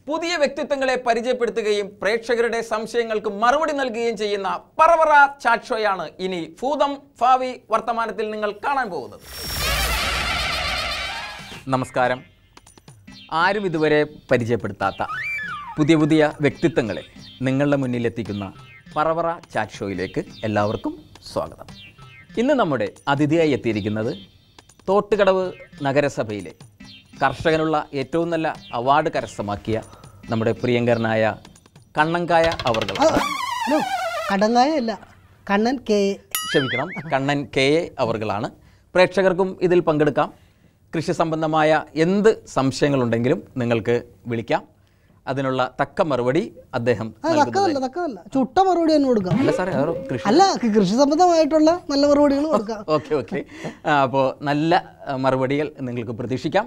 പുതിയ വ്യക്തിത്വങ്ങളെ പരിചയപ്പെടുത്തുകയും പ്രേക്ഷകരുടെ സംശയങ്ങൾക്ക് മറുപടി നൽകുകയും ചെയ്യുന്ന പറവറ ചാറ്റ് ഷോയാണ് ഇനി ഭൂതം ഭാവി വർത്തമാനത്തിൽ നിങ്ങൾ കാണാൻ പോകുന്നത് നമസ്കാരം ആരും ഇതുവരെ പരിചയപ്പെടുത്താത്ത പുതിയ പുതിയ വ്യക്തിത്വങ്ങളെ നിങ്ങളുടെ മുന്നിലെത്തിക്കുന്ന പറവറ ചാറ്റ് ഷോയിലേക്ക് എല്ലാവർക്കും സ്വാഗതം ഇന്ന് നമ്മുടെ അതിഥിയായി എത്തിയിരിക്കുന്നത് തോട്ടുകടവ് നഗരസഭയിലെ കർഷകനുള്ള ഏറ്റവും നല്ല അവാർഡ് കരസ്ഥമാക്കിയ നമ്മുടെ പ്രിയങ്കരനായ കണ്ണങ്കായ അവർകളാണ് ഹലോ കടങ്കായ അല്ല കണ്ണൻ കെ എ. ക്ഷമിക്കണം കണ്ണൻ കെ എ അവർകളാണ് പ്രേക്ഷകർക്കും ഇതിൽ പങ്കെടുക്കാം കൃഷി സംബന്ധമായ എന്ത് സംശയങ്ങളുണ്ടെങ്കിലും നിങ്ങൾക്ക് വിളിക്കാം അതിനുള്ള തക്ക മറുപടി അദ്ദേഹം ആ തക്കതല്ല തക്കതല്ല ചുട്ട മറുപടി തന്നെ കൊടുക്കാം അല്ല സാറേ അത് കൃഷി അല്ല കൃഷി സംബന്ധമായിട്ടുള്ള നല്ല മറുപടികൾ കൊടുക്കാം ഓക്കെ ഓക്കെ അപ്പോൾ നല്ല ആ, മറുപടികൾ നിങ്ങൾക്ക് പ്രതീക്ഷിക്കാം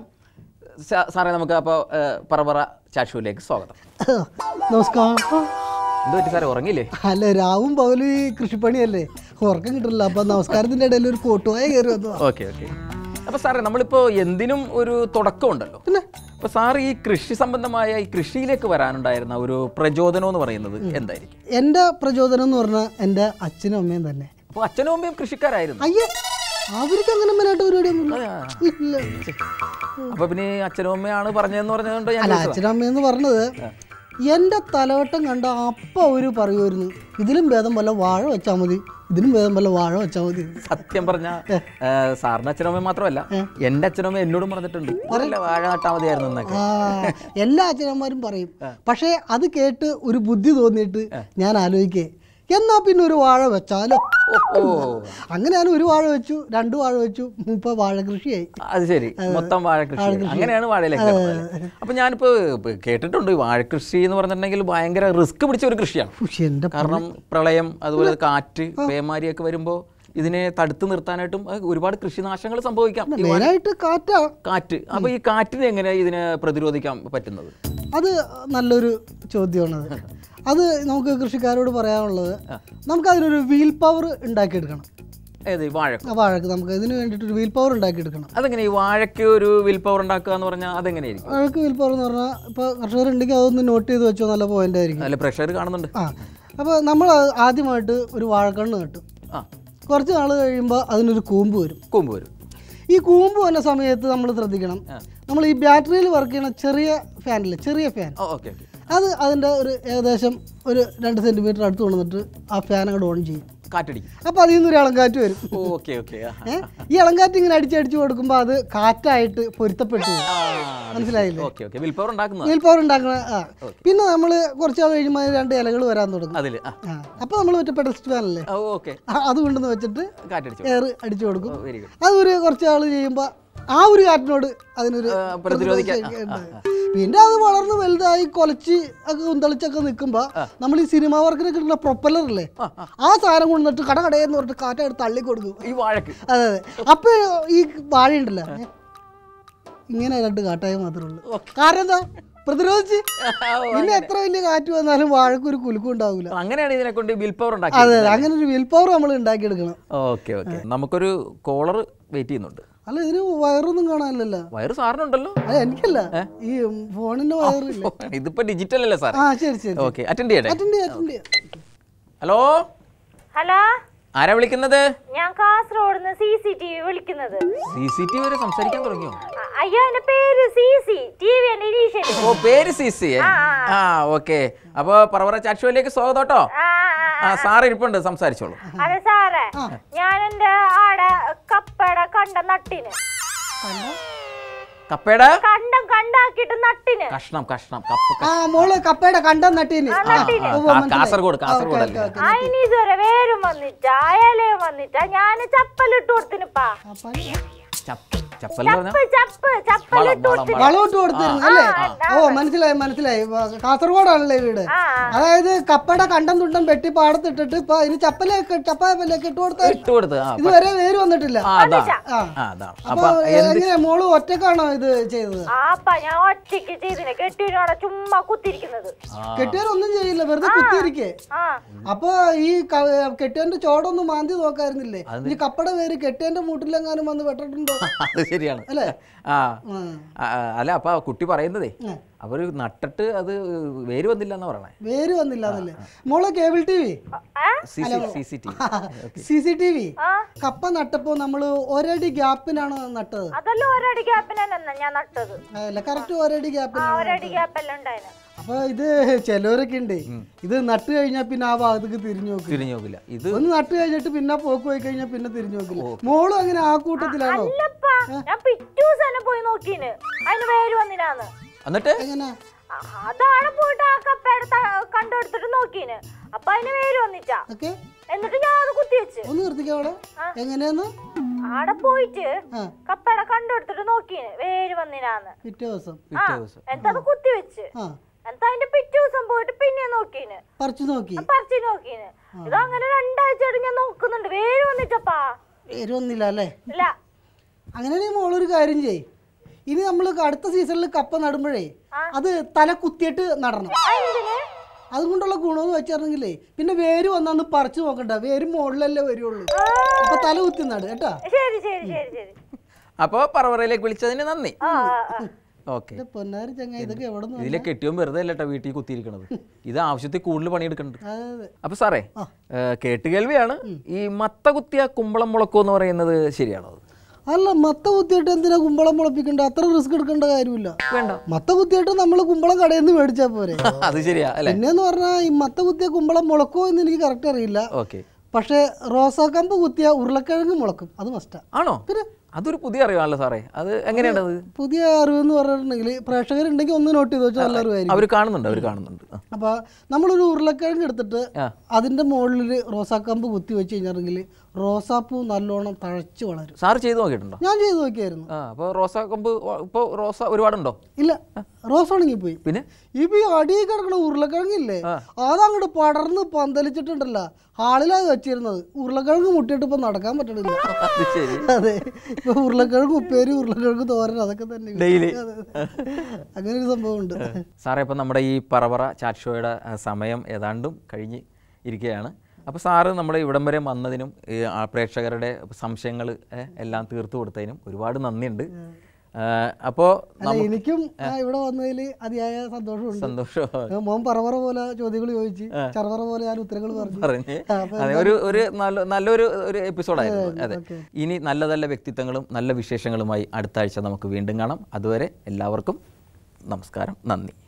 സാ- സാറേ നമുക്ക് അപ്പോൾ പറവറ ചാഷുവിലേക്ക് സ്വാഗതം നമസ്കാരം എന്ത് പറ്റി സാറേ ഉറങ്ങിയില്ലേ അല്ല രാവും പകലും ഈ കൃഷിപ്പണിയല്ലേ ഉറക്കം കിട്ടില്ല അപ്പൊ നമസ്കാരത്തിന്റെ ഇടയിൽ ഒരു കോട്ടുവായ കയറി വന്നതാ ഓക്കെ ഓക്കെ അപ്പോൾ സാറേ നമ്മളിപ്പോൾ എന്തിനും ഒരു തുടക്കമുണ്ടല്ലോ പിന്നെ അപ്പോൾ സാർ ഈ കൃഷി സംബന്ധമായ ഈ കൃഷിയിലേക്ക് വരാനുണ്ടായിരുന്ന ഒരു പ്രചോദനം എന്ന് പറയുന്നത് എന്തായിരിക്കും എൻ്റെ പ്രചോദനം എന്ന് പറഞ്ഞാൽ എൻ്റെ അച്ഛനും അമ്മയും തന്നെ അപ്പോൾ അച്ഛനും അമ്മയും കൃഷിക്കാരായിരുന്നു അയ്യേ അവർക്ക് അങ്ങനെ മെയിനായിട്ട് പരിപാടിയൊന്നും ഇല്ല അപ്പോൾ പിന്നെ ഈ അച്ഛനും അമ്മയാണ് പറഞ്ഞതെന്ന് പറഞ്ഞതുകൊണ്ട് ഞാൻ അല്ല ചോദിച്ചതാ. അച്ഛനും അമ്മയെന്ന് പറഞ്ഞത് എൻ്റെ തലവട്ടം കണ്ട അപ്പം അവർ പറയുമായിരുന്നു ഇതിലും ഭേദം വല്ല വാഴ വെച്ചാൽ മതി ഇതിലും ഭേദം വല്ല വാഴ വെച്ചാൽ മതി സത്യം പറഞ്ഞ സാറിന്റെ അച്ഛനമ്മയും മാത്രമല്ല എന്റെ അച്ഛനമ്മ എന്നോടും പറഞ്ഞിട്ടുണ്ട് വല്ല വാഴ നട്ടാ മതിയായിരുന്നു എന്നൊക്കെ ആ എല്ലാ അച്ഛനമ്മമാരും പറയും പക്ഷേ അത് കേട്ട് ഒരു ബുദ്ധി തോന്നിയിട്ട് ഞാൻ ആലോചിക്കേ എന്നാ പിന്നെ ഒരു വാഴ വെച്ചാലോ ഓ അങ്ങനെയാണ് ഒരു വാഴ വെച്ചു രണ്ട് വാഴ വെച്ചു ഇപ്പൊ വാഴ കൃഷിയായി അത് ശരി മൊത്തം വാഴ കൃഷി അങ്ങനെയാണ് വാഴയിലേക്ക് കിടന്നത്. അപ്പൊ ഞാനിപ്പോ ഇപ്പൊ കേട്ടിട്ടുണ്ട് ഈ വാഴ കൃഷി എന്ന് പറഞ്ഞിട്ടുണ്ടെങ്കിൽ ഭയങ്കര റിസ്ക് പിടിച്ച ഒരു കൃഷിയാണ് പക്ഷെ എൻ്റെ കാരണം പ്രളയം അതുപോലെ കാറ്റ് പേമാരിയൊക്കെ വരുമ്പോൾ ഇതിനെ തടുത്തു നിർത്താനായിട്ടും അത് ഒരുപാട് കൃഷിനാശങ്ങൾ സംഭവിക്കാം ഈ മെയിനായിട്ട് കാറ്റാ കാറ്റ് അപ്പൊ ഈ കാറ്റിനെ എങ്ങനെ ഇതിനെ പ്രതിരോധിക്കാൻ പറ്റുന്നത് അത് നല്ലൊരു ചോദ്യമാണത് അത് നമുക്ക് കൃഷിക്കാരോട് പറയാനുള്ളത് നമുക്ക് അതിനൊരു വീൽ പവർ ഉണ്ടാക്കിയെടുക്കണം ഏത് ഈ വാഴ ആ വാഴക്ക് നമുക്ക് ഇതിന് വേണ്ടിയിട്ട് ഒരു വീൽ പവർ ഉണ്ടാക്കിയെടുക്കണം അതെങ്ങനെ ഈ വാഴയ്ക്ക് ഒരു വിൽ പവർ ഉണ്ടാക്കുക എന്ന് പറഞ്ഞാൽ അതെങ്ങനെയായിരിക്കും വാഴക്ക് വീൽ പവർ എന്ന് പറഞ്ഞാൽ ഇപ്പോൾ കർഷകരുണ്ടെങ്കിൽ അതൊന്ന് നോട്ട് ചെയ്ത് വെച്ചോ നല്ല പോയിന്റ് ആയിരിക്കും അല്ല പ്രഷർ കാണുന്നുണ്ട് ആ അപ്പോൾ നമ്മൾ ആദ്യമായിട്ട് ഒരു വാഴക്കണ്ണ് നട്ടു ആ കുറച്ച് നാൾ കഴിയുമ്പോൾ അതിനൊരു കൂമ്പ് വരും കൊമ്പ് വരും ഈ കൂമ്പ് വന്ന സമയത്ത് നമ്മൾ ശ്രദ്ധിക്കണം നമ്മൾ ഈ ബാറ്ററിയിൽ വർക്ക് ചെയ്യണ ചെറിയ ഫാനില്ലേ ചെറിയ ഫാൻ ഓ ഓക്കെ ഓക്കെ അത് അതിൻ്റെ ഒരു ഏകദേശം ഒരു രണ്ട് സെൻറ്റിമീറ്റർ അടുത്ത് കൊണ്ടുവന്നിട്ട് ആ ഫാൻ അങ്ങോട്ട് ഓൺ ചെയ്യും കാറ്റടിക്കും അപ്പോൾ അതിൽ നിന്ന് ഒരു ഇളങ്കാറ്റ് വരും ഓക്കെ ഓക്കെ ഏ? ഈ ഇളങ്കാറ്റ് ഇങ്ങനെ അടിച്ചടിച്ച് കൊടുക്കുമ്പോൾ അത് കാറ്റായിട്ട് പൊരുത്തപ്പെട്ടു പോകും മനസ്സിലായില്ലേ ഓക്കെ ഓക്കെ വിൽ പവർ ഉണ്ടാക്കുന്നത് വീൽ പവർ ഉണ്ടാക്കണ ആ പിന്നെ നമ്മൾ കുറച്ച് നാൾ കഴിയുമ്പോൾ അതിന് രണ്ട് ഇലകൾ വരാൻ തുടങ്ങും അതിൽ ആ ആ അപ്പോൾ നമ്മൾ മറ്റേ പെഡസ്റ്റ് ഫാനല്ലേ ഓക്കെ ആ, അത് കൊണ്ടുവന്ന് വെച്ചിട്ട് കാറ്റടിച്ചു എയർ അടിച്ചു കൊടുക്കും വെരി ഗുഡ് അത് ഒരു കുറച്ച് നാൾ ചെയ്യുമ്പോൾ ആ ഒരു കാറ്റിനോട് അതിനൊരു പ്രതിരോധിക്കാൻ പ്രതിരോധിക്കാൻ ഉണ്ട്. പിന്നെ അത് വളർന്ന് വലുതായി കൊലച്ച് ഒക്കെ കുന്തളിച്ചൊക്കെ നിൽക്കുമ്പോൾ നമ്മൾ ഈ സിനിമ വർക്കിന് കിട്ടുന്ന പ്രൊപ്പല്ലർ അല്ലേ ആ സാധനം കൊണ്ടുവന്നിട്ട് കട കടയെന്ന് പറഞ്ഞിട്ട് കാറ്റായിട്ട് തള്ളി കൊടുക്കും ഈ വാഴക്ക് അതെ അതെ അപ്പൊ ഈ വാഴ ഉണ്ടല്ലോ ഏ, ഇങ്ങനെ രണ്ട് കാട്ടായ മാത്രമേ ഉള്ളൂ കാരണം എന്താ പ്രതിരോധിച്ച് പിന്നെ എത്ര വലിയ കാറ്റ് വന്നാലും വാഴക്ക് ഒരു കുലുക്കം ഉണ്ടാവില്ല അങ്ങനെയാണ് ഇതിനെ കൊണ്ട് വിൽ പവർ ഉണ്ടാക്കി അതെ അതെ അങ്ങനെ ഒരു വിൽ പവർ നമ്മൾ ഉണ്ടാക്കിയെടുക്കണം ഓക്കെ ഓക്കെ നമുക്കൊരു കോളർ വെയിറ്റ് ചെയ്യുന്നുണ്ട് അല്ല ഇതിന് വയറൊന്നും കാണാനില്ലല്ലോ വയറ് സാറിനുണ്ടല്ലോ അല്ല എനിക്കല്ല ഈ ഫോണിന്റെ വയറില്ല ഇതിപ്പോ ഡിജിറ്റൽ അല്ലേ സാർ ആ ശരി ശരി ഓക്കെ അറ്റൻഡ് ചെയ്യട്ടെ അറ്റൻഡ് ചെയ്യാം അറ്റൻഡ് ചെയ്യാം ഹലോ ഹലോ ആരാ വിളിക്കുന്നത് ഞാൻ Kasaragod C C T V വിളിക്കുന്നത് സി സി ടി വരെ സംസാരിക്കാൻ തുടങ്ങിയോ അ- അയ്യോ എന്റെ പേര് സി സി ടി വി എന്റെ ഇനീഷ്യല് ഓ പേര് സി സി ആ ഓക്കെ അപ്പൊ പറവറ ചാറ്റ് ഷോയിലേക്ക് സ്വാഗതം കേട്ടോ ആ, ആ, ആ സാർ ഇരിപ്പുണ്ട് സംസാരിച്ചോളൂ അതെ സാറേ ഞാൻ എന്റെ ആടെ കപ്പയുടെ കണ്ട നട്ടിന് കപ്പയുടെ കണ്ടം കണ്ടാക്കിട്ട് നട്ടിന് കഷ്ണം കഷ്ണം കപ്പ ആ മോള് കപ്പയുടെ കണ്ടം നട്ടീന് ആ, ആ, കാ- കാസർഗോഡ് കാസർഗോഡ് അല്ലേ അതിന് ഇതുവരെ വേരും വന്നിട്ടാ ഇലയും വന്നിട്ടാ ഞാൻ ചപ്പലിട്ട് കൊടുത്തിനിപ്പാ ചപ്പ ചപ്പൽ എന്ന് പറഞ്ഞാ ചപ്പ് ചപ്പ് ചപ്പലിട്ട് കൊടുത്തിന് വളമിട്ട് കൊടുത്തിരുന്നു അല്ലേ ഓ മനസ്സിലായി മനസ്സിലായി വ- കാസർഗോഡാണല്ലേ വീട് അതായത് കപ്പയുടെ കണ്ടം തുണ്ടം വെട്ടി പാടത്തിട്ടിട്ട് ഇപ്പൊ അതിന് ചപ്പലൊക്കെ ചപ്പാപ്പലൊക്കെ ഇട്ട് കൊടുത്ത ഇട്ട് കൊടുത്ത് ആ പ- ഇതുവരെ വേര് വന്നിട്ടില്ല ആ അതാ ആ ആ അതാ അപ്പൊ അപ്പൊ എന്ത് എങ്ങനെ മോള് ഒറ്റക്കാണോ ഇത് ചെയ്തത് ആപ്പാ ഞാൻ ഒറ്റയ്ക്ക് ചെയ്തിന് കെട്ടിനോടെ ചുമ്മാ കുത്തിരിക്കുന്നത് കെട്ടിയാരൊന്നും ചെയ്യില്ല വെറുതെ കുത്തിയിരിക്കേ ആ അപ്പൊ ഈ ക- കെട്ടിയന്റെ ചോടൊന്നും മാന്തി നോക്കായിരുന്നില്ലേ ഈ കപ്പയുടെ പേര് കെട്ടിയന്റെ മൂട്ടിലെങ്ങാനും വന്ന് വെട്ടിട്ടുണ്ടോ അത് ശരിയാണ് അല്ലേ? ആ ആ. ആ, ആ, അല്ല അപ്പൊ ആ കുട്ടി പറയുന്നതേ ആ. അവര് നട്ടിട്ട് അത് വേര് വന്നില്ല എന്നാ പറയണേ വേര് വന്നില്ല എന്നല്ലേ മോളെ cable T V C C C C T C C T V ആ കപ്പ നട്ടപ്പോ നമ്മള് ഒരടി ഗ്യാപ്പിനാണ് നട്ടത് അതല്ല ഒരടി ഗ്യാപ്പിനെന്നാ ഞാൻ നട്ടത് അല്ല കറക്റ്റ് ഒരടി ആ ഗ്യാപ്പിനാണ് ഒരടി ഗ്യാപ്പെല്ലാം ഉണ്ടായിന് അപ്പൊ ഇത് ചിലവരൊക്കെ ഉണ്ട് ഇത് നട്ട് കഴിഞ്ഞാൽ പിന്നെ ആ ഭാഗത്തേക്ക് തിരിഞ്ഞു നോക്കില്ല തിരിഞ്ഞു നോക്കില്ല ഇത് ഒന്ന് നട്ട് കഴിഞ്ഞിട്ട് പിന്നെ പോക്ക് പോയി കഴിഞ്ഞാൽ പിന്നെ തിരിഞ്ഞു നോക്കില്ല മോളും അങ്ങനെ ആ കൂട്ടത്തിലാണോ അല്ലപ്പാ ഞാൻ പിറ്റൂസ് തന്നെ പോയി നോക്കീന് അതിന് പേര് വന്നിനാന്ന് എന്നിട്ട് എങ്ങനെ ആ, അതാണ് പോയിട്ട് ആ കപ്പയുടെ ത- കണ്ടെടുത്തിട്ട് നോക്കീന് അപ്പൊ അതിന് പേര് വന്നിട്ടാ ഓക്കെ എന്നിട്ട് ഞാൻ അത് കുത്തിവെച്ച് ഒന്ന് നിർത്തിക്കോ അവളെ എങ്ങനെയാന്ന് ആടെ പോയിട്ട് ആ കപ്പയുടെ കണ്ടെടുത്തിട്ട് നോക്കീന് പേര് വന്നിനാന്ന് പിറ്റേ ദിവസം ആ പിറ്റേ ദിവസം എന്നിട്ട് അത് കുത്തിവെച്ച് ആ എന്നിട്ട് അതിന്റെ പിറ്റേ ദിവസം പോയിട്ട് പിന്നെ നോക്കീന് പറിച്ചു നോക്കി പറിച്ചു നോക്കീന് ഇത് അങ്ങനെ രണ്ടാഴ്ചയായിട്ട് ഞാൻ നോക്കുന്നുണ്ട് പേര് വന്നിട്ടപ്പാ വരുമൊന്നില്ല അല്ലേ ഇല്ല അങ്ങനെയാണെങ്കിൽ മോളൊരു കാര്യം ചെയ് ഇനി നമ്മൾ അടുത്ത സീസണിൽ കപ്പ നടുമ്പോഴേ അത് തല കുത്തിയിട്ട് നടണം എന്തിന് അതുകൊണ്ടുള്ള ഗുണമെന്ന് വെച്ചിട്ടുണ്ടെങ്കിലേ പിന്നെ വേര് വന്നാന്ന് പറിച്ചു നോക്കണ്ട വേര് മുകളിലല്ലേ വരുള്ളൂ അപ്പൊ തല കുത്തി നട് കേട്ടാ ശരി ശരി ശരി ശരി അപ്പോൾ പറവറയിലേക്ക് വിളിച്ചതിന് നന്ദി ആ ആ, ആ ഓക്കെ എന്റെ പൊന്നാരി ചങ്ങ ഇതൊക്കെ എവിടെ നിന്ന് ഇതിലെ കെട്ടിയോ വെറുതെ അല്ല കേട്ടോ വീട്ടിൽ കുത്തിയിരിക്കണത് ഇത് ആവശ്യത്തിൽ കൂടുതൽ പണിയെടുക്കുന്നുണ്ട് അതെ അതെ അപ്പൊ സാറേ ഏ, കേട്ടുകേൾവിയാണ് ഈ മത്ത കുത്തിയ കുമ്പളം മുളക്കോ എന്ന് പറയുന്നത് ശരിയാണോ അത്? അല്ല മത്ത കുത്തിയിട്ട് എന്തിനാ കുമ്പളം മുളപ്പിക്കണ്ട അത്ര റിസ്ക് എടുക്കേണ്ട കാര്യമില്ല വേണ്ട മത്ത കുത്തിയിട്ട് നമ്മൾ കുമ്പളം കടയിൽ നിന്ന് മേടിച്ചാൽ പോരെ അത് ശരിയാ അല്ലേ പിന്നെന്ന് പറഞ്ഞാൽ ഈ മത്ത കുത്തിയ കുമ്പളം മുളക്കോ എന്ന് എനിക്ക് കറക്റ്റ് അറിയില്ല ഓക്കെ പക്ഷേ റോസാക്കമ്പ് കുത്തിയ ഉരുളക്കിഴങ്ങ് മുളക്കും അത് മസ്റ്റാ ആണോ അതൊരു പുതിയ അറിവാണല്ലോ സാറേ അത് എങ്ങനെയാണ് അത് പുതിയ അറിവെന്ന് പറഞ്ഞിട്ടുണ്ടെങ്കിൽ പ്രേക്ഷകരുണ്ടെങ്കിൽ ഒന്ന് നോട്ട് ചെയ്ത് വെച്ചാൽ നല്ല അറിവായിരിക്കും അവർ കാണുന്നുണ്ട് അവർ കാണുന്നുണ്ട് ആ. അപ്പോൾ നമ്മളൊരു ഉരുളക്കിഴങ്ങ് എടുത്തിട്ട് ആ. അതിൻ്റെ മുകളിൽ റോസാക്കമ്പ് കുത്തി വെച്ച് കഴിഞ്ഞിട്ടുണ്ടെങ്കിൽ റോസാപ്പൂ നല്ലോണം തഴച്ച് വളരും സാറ് ചെയ്ത് നോക്കിയിട്ടുണ്ടോ ഞാൻ ചെയ്ത് നോക്കിയായിരുന്നു ആ അപ്പോൾ റോസാ കൊമ്പ് ഇപ്പോൾ റോസ ഒരുപാടുണ്ടോ ഇല്ല റോസ് ഉണങ്ങിപ്പോയി പിന്നെ ഇപ്പൊ ഈ അടിയിൽ കിടക്കണ ഉരുളക്കിഴങ്ങില്ലേ അതങ്ങോട്ട് പടർന്ന് പന്തലിച്ചിട്ടുണ്ടല്ലോ ഹാളിലാണ് വെച്ചിരുന്നത് ഉരുളക്കിഴങ്ങ് മുട്ടിയിട്ട് ഇപ്പൊ നടക്കാൻ പറ്റണില്ല അത് ശരി അതെ ഇപ്പൊ ഉരുളക്കിഴങ്ങ് ഉപ്പേരി ഉരുളക്കിഴങ്ങ് തോരൻ അതൊക്കെ തന്നെ ഡെയിലി അതെ. അങ്ങനെ ഒരു സംഭവം ഉണ്ട് സാറേ ഇപ്പം നമ്മുടെ ഈ പറവറ ചാറ്റ് ഷോയുടെ ആ, സമയം ഏതാണ്ടും കഴിഞ്ഞ് ഇരിക്കുകയാണ് അപ്പോൾ സാറ് നമ്മുടെ ഇവിടം വരെ വന്നതിനും ഈ ആ പ്രേക്ഷകരുടെ സംശയങ്ങൾ എല്ലാം തീർത്തു കൊടുത്തതിനും ഒരുപാട് നന്ദിയുണ്ട് അപ്പോൾ അല്ല എനിക്കും ആ, ഇവിടെ വന്നതിൽ അതിയായ സന്തോഷമുണ്ട് സന്തോഷം ആ, മോൻ പറവറ പോലെ ചോദ്യങ്ങൾ ചോദിച്ച് ചറവറ പോലെ ഞാൻ ഉത്തരങ്ങൾ പറഞ്ഞു പറഞ്ഞ് ആ, അപ്പൊ അതെ ഒരു ഒരു നല്ല നല്ലൊരു ഒരു എപ്പിസോഡായിരുന്നു അതെ ഓക്കേ. ഇനി നല്ല നല്ല വ്യക്തിത്വങ്ങളും നല്ല വിശേഷങ്ങളുമായി അടുത്ത ആഴ്ച നമുക്ക് വീണ്ടും കാണാം അതുവരെ എല്ലാവർക്കും നമസ്കാരം നന്ദി